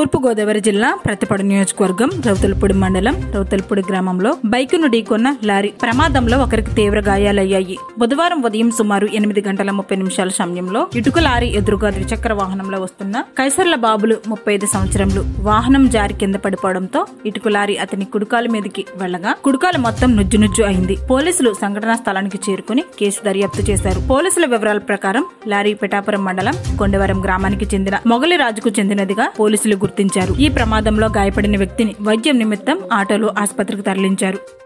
తూర్పుగోదావరి జిల్లా ప్రతిపడు నియోజకవర్గం రౌతలపూడి మండలం రౌతలపూడి గ్రామంలో బైకును ఢీకొన్న లారీ ప్రమాదంలో ఒకరికి తీవ్ర గాయాలయ్యాయి బుధవారం ఉదయం సుమారు ఎనిమిది గంటల ముప్పై నిమిషాల సమయంలో ఇటుక లారీ ఎదురుగా ద్విచక్ర వాహనంలో వస్తున్న కైసర్ల బాబులు ముప్పై ఐదు సంవత్సరంలు వాహనం జారి కింద పడిపోవడంతో ఇటుక లారీ అతని కుడుకాల మీదకి వెళ్లగా కుడుకాలు మొత్తం నుజ్జు నుజ్జు అయింది పోలీసులు సంఘటనా స్థలానికి చేరుకుని కేసు దర్యాప్తు చేశారు పోలీసుల వివరాల ప్రకారం లారీ పిఠాపురం మండలం కొండవరం గ్రామానికి చెందిన మొగలి రాజుకు చెందినదిగా పోలీసులు గుర్తించారు ఈ ప్రమాదంలో గాయపడిన వ్యక్తిని వైద్యం నిమిత్తం ఆటోలో ఆసుపత్రికి తరలించారు